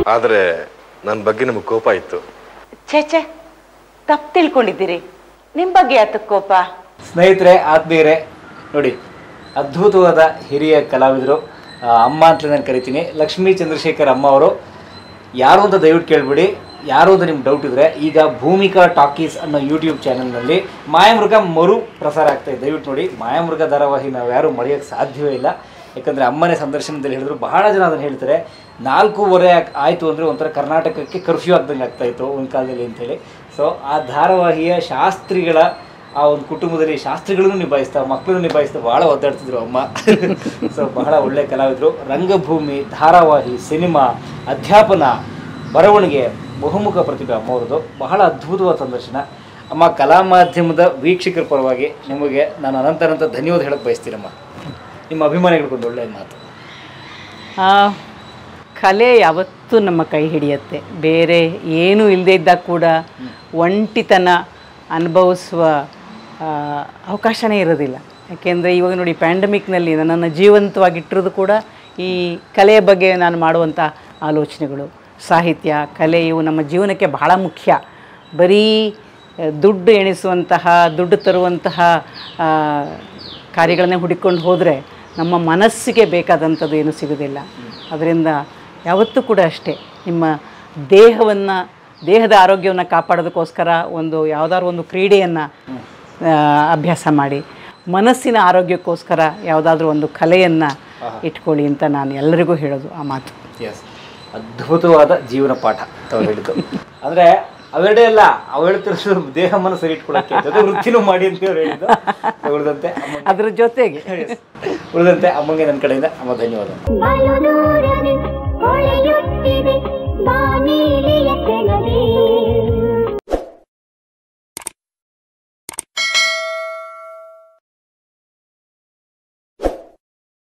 ಆದರೆ ನನ್ನ ಬಗ್ಗೆ ನಮಗೆ ಕೋಪ ಇತ್ತು ಛೇ ಛೇ ತಪ್ಪು ತಿಳ್ಕೊಂಡಿದ್ದೀರಿ ನಿಮ್ಮ ಬಗ್ಗೆ ಯಾತಕ್ಕೆ ಕೋಪ ಸ್ನೇಹಿತರೆ ಆತ್ಮೀಯರೇ ನೋಡಿ ಅದ್ಭುತವಾದ ಹಿರಿಯ ಕಲಾವಿದರು ಆ, ಅಮ್ಮ ಅಂತ ನಾನು ಕರಿತೀನಿ ಲಕ್ಷ್ಮೀ ಚಂದ್ರಶೇಖರ್ ಅಮ್ಮ ಅವರು ಯಾರು ಅಂತ ದಯವಿಟ್ಟು ಕೇಳ್ಬಿಡಿ ಯಾರು ಅಂತ ನಿಮ್ಗೆ ಡೌಟ್ ಇದ್ರೆ ಈಗ ಭೂಮಿಕಾ ಟಾಕೀಸ್ ಅನ್ನೋ ಯೂಟ್ಯೂಬ್ ಚಾನಲ್ನಲ್ಲಿ ಮಾಯಾಮೃಗ ಮರು ಪ್ರಸಾರ ಆಗ್ತಾ ಇದೆ ದಯವಿಟ್ಟು ನೋಡಿ ಮಾಯಾಮೃಗ ಧಾರಾವಾಹಿ ನಾವು ಯಾರು ಮರೆಯೋಕ್ಕೆ ಸಾಧ್ಯವೇ ಇಲ್ಲ ಯಾಕಂದರೆ ಅಮ್ಮನೇ ಸಂದರ್ಶನದಲ್ಲಿ ಹೇಳಿದ್ರು ಬಹಳ ಜನ ಅದನ್ನು ಹೇಳ್ತಾರೆ ನಾಲ್ಕೂವರೆ ಆಗ್- ಆಯ್ತು ಅಂದರೆ ಒಂಥರ ಕರ್ನಾಟಕಕ್ಕೆ ಕರ್ಫ್ಯೂ ಆಗ್ದಂಗೆ ಆಗ್ತಾ ಇತ್ತು ಒಂದು ಕಾಲದಲ್ಲಿ ಅಂತೇಳಿ ಸೊ ಆ ಧಾರಾವಾಹಿಯ ಶಾಸ್ತ್ರಿಗಳ ಆ ಒಂದು ಕುಟುಂಬದಲ್ಲಿ ಶಾಸ್ತ್ರಿಗಳನ್ನು ನಿಭಾಯಿಸ್ತಾ ಮಕ್ಕಳನ್ನು ನಿಭಾಯಿಸ್ತಾ ಭಾಳ ಒದ್ದಾಡ್ತಿದ್ರು ಅಮ್ಮ ಸೊ ಬಹಳ ಒಳ್ಳೆ ಕಲಾವಿದರು ರಂಗಭೂಮಿ ಧಾರಾವಾಹಿ ಸಿನಿಮಾ ಅಧ್ಯಾಪನ ಬರವಣಿಗೆ ಬಹುಮುಖ ಪ್ರತಿಭೆ ಅಮ್ಮವ್ರದ್ದು ಬಹಳ ಅದ್ಭುತವಾದ ಸಂದರ್ಶನ ಅಮ್ಮ ಕಲಾ ಮಾಧ್ಯಮದ ವೀಕ್ಷಕರ ಪರವಾಗಿ ನಿಮಗೆ ನಾನು ಅನಂತ ಅನಂತ ಧನ್ಯವಾದ ಹೇಳಕ್ಕೆ ಬಯಸ್ತೀನಮ್ಮ ನಿಮ್ಮ ಅಭಿಮಾನಿಗಳಿಗೊಂದು ಒಳ್ಳೆಯ ಮಾತು ಆ, ಕಲೆ ಯಾವತ್ತೂ ನಮ್ಮ ಕೈ ಹಿಡಿಯುತ್ತೆ ಬೇರೆ ಏನೂ ಇಲ್ಲದೇ ಇದ್ದಾಗ ಕೂಡ ಒಂಟಿತನ ಅನುಭವಿಸುವ ಆ, ಅವಕಾಶನೇ ಇರೋದಿಲ್ಲ ಯಾಕೆಂದರೆ ಇವಾಗ ನೋಡಿ ಪ್ಯಾಂಡಮಿಕ್ನಲ್ಲಿ ನನ್ನನ್ನು ಜೀವಂತವಾಗಿಟ್ಟಿರೋದು ಕೂಡ ಈ ಕಲೆಯ ಬಗ್ಗೆ ನಾನು ಮಾಡುವಂಥ ಆಲೋಚನೆಗಳು ಸಾಹಿತ್ಯ ಕಲೆ ಇವು ನಮ್ಮ ಜೀವನಕ್ಕೆ ಬಹಳ ಮುಖ್ಯ ಬರೀ ಆ, ದುಡ್ಡು ಎಣಿಸುವಂತಹ ದುಡ್ಡು ತರುವಂತಹ ಆ, ಕಾರ್ಯಗಳನ್ನೇ ಹುಡುಕೊಂಡು ಹೋದರೆ ನಮ್ಮ ಮನಸ್ಸಿಗೆ ಬೇಕಾದಂಥದ್ದು ಏನೂ ಸಿಗೋದಿಲ್ಲ ಅದರಿಂದ ಯಾವತ್ತೂ ಕೂಡ ಅಷ್ಟೇ ನಿಮ್ಮ ದೇಹವನ್ನು ದೇಹದ ಆರೋಗ್ಯವನ್ನು ಕಾಪಾಡೋದಕ್ಕೋಸ್ಕರ ಒಂದು ಯಾವುದಾದ್ರು ಒಂದು ಕ್ರೀಡೆಯನ್ನು ಅಭ್ಯಾಸ ಮಾಡಿ ಮನಸ್ಸಿನ ಆರೋಗ್ಯಕ್ಕೋಸ್ಕರ ಯಾವುದಾದ್ರೂ ಒಂದು ಕಲೆಯನ್ನು ಇಟ್ಕೊಳ್ಳಿ ಅಂತ ನಾನು ಎಲ್ಲರಿಗೂ ಹೇಳೋದು ಆ ಮಾತು ಎಸ್ ಅದ್ಭುತವಾದ ಜೀವನ ಪಾಠ ತಾವು ಹೇಳಿದ್ದು ಅಂದರೆ ಅವೆರಡೇ ಅಲ್ಲ ಅವು ಹೇಳ್ತಿರೋದು ದೇಹ ಮನ ಸರಿ ಇಟ್ಕೊಳ್ಳೋಕ್ಕೆ ಜೊತೆ ವೃತ್ತಿನೂ ಮಾಡಿ ಅಂತ ಅವ್ರು ಹೇಳಿದ್ದು ಉಳಿದಂತೆ ಅಮ್ಮ ಅದ್ರ ಜೊತೆಗೆ ಉಳಿದಂತೆ ಅಮ್ಮಂಗೆ ನನ್ನ ಕಡೆಯಿಂದ ಅಮ್ಮ ಧನ್ಯವಾದ ಬಲು ದೂರವೇ ಹೊಳೆಯುತ್ತಿದೆ ಬಾನೀಲಿಯ